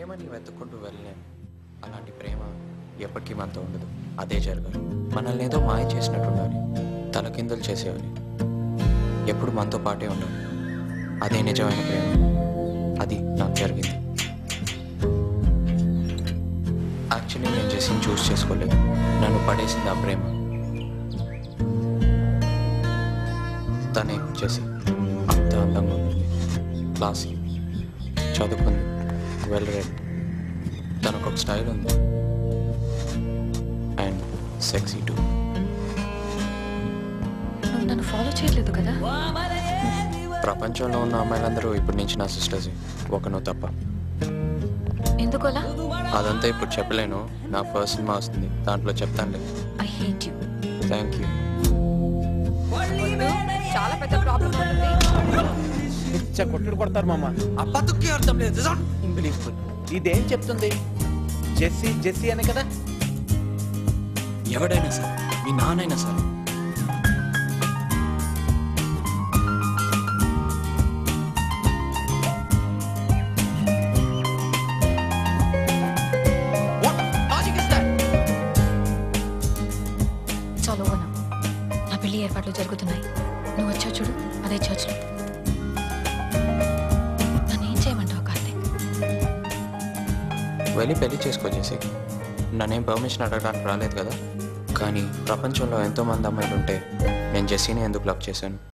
ప్రేమని వెతుక్కుంటూ వెళ్ళలేను అలాంటి ప్రేమ ఎప్పటికీ మనతో ఉండదు అదే జరగాలి మనల్ని ఏదో మాయ చేసినట్టు ఉండాలి తలకిందులు చేసేయాలి ఎప్పుడు మనతో పాటే ఉండాలి అదే నిజమైన ప్రేమ అది నాకు జరిగింది యాక్చువల్లీ నేను జెస్సీని చూస్ చేసుకోలేదు నన్ను పడేసింది ఆ ప్రేమ తనే జెస్సీ అంత అందంగా ఉంది క్లాసీ చదువుకుంది వెల్ రెడ్ తనకు ఒక స్టైల్ ఉంది అండ్ సెక్సీ టూ నువ్వు నన్ను ఫాలో చేయట్లేదు కదా ప్రపంచంలో ఉన్న అమ్మాయిలందరూ ఇప్పుడు నుంచి నా సిస్టర్స్ ఒక నువ్వు తప్ప ఎందుకోలా అదంతా ఇప్పుడు చెప్పలేను నా ఫస్ట్ సినిమా వస్తుంది దాంట్లో చెప్తానులే I hate you thank you చాలా పెద్ద ప్రాబ్లం అవుతుంది పిచ్చ కొట్టుడు కొడతారు మామ ఆ బతుక్కి అర్థం లేదు ఇంబిలీఫుల్ ఇదేం చెప్తుంది జెస్సీ జెస్సీ అనే కదా ఎవడైనా సరే మీ నాన్నైనా సరే What logic is that? చాలు ఓవర్ నా పెళ్లి ఏర్పాట్లు జరుగుతున్నాయి నువ్వు వచ్చావు చూడు అదే చర్చ్లో నన్ను ఏం చేయమంటావు కార్తీక్ వెళ్ళి పెళ్లి చేసుకోచేసి నన్నేం పర్మిషన్ అడగడానికి రాలేదు కదా కానీ ప్రపంచంలో ఎంతో మంది అమ్మాయిలు ఉంటే నేను జెస్సీని ఎందుకు లవ్ చేశాను